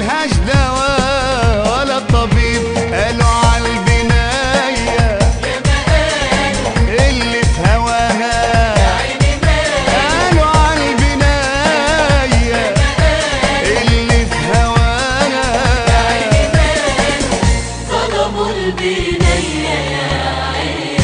ملهاش دواء ولا طبيب قالوا على البناية اللي في هواها قالوا على البناية اللي في هواها ظلموا البنية يا عين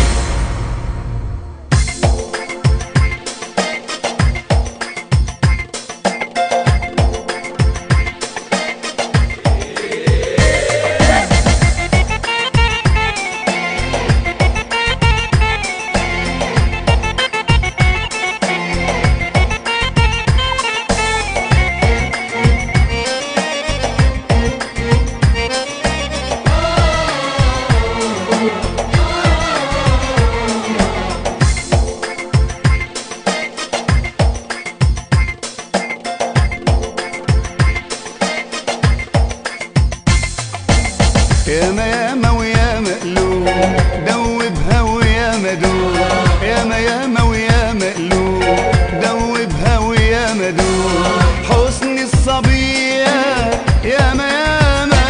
ياما ياما ويا مقلوب دوبها ويا مدوب ياما ياما ويا مقلوب دوبها ويا مدوب حسن الصبية ياما ياما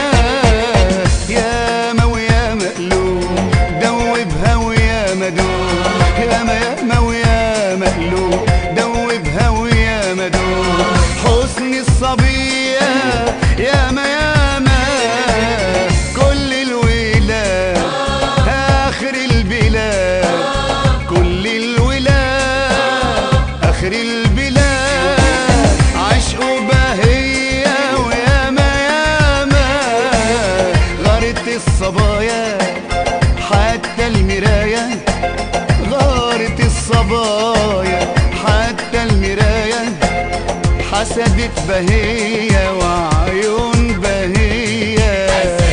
ياما ويا مقلوب دوبها ويا مدوب ياما ياما ويا مقلوب دوبها ويا مدوب حسن الصبية ياما ياما كل الولاد آخر البلاد كل الولاد آخر البلاد عشقوا بهية وياما ياما غارت الصبايا حتى المراية غارت الصبايا حتى المراية حسدت بهية وعيون بهية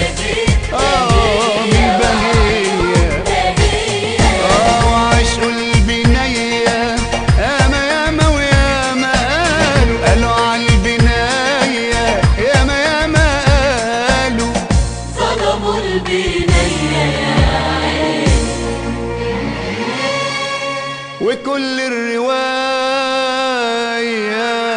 آه من بهية آه وعشقوا البنية ياما ياما وياما قالوا قالوا على البناية ياما ياما قالوا ظلموا البنية يا عين وكل الرواية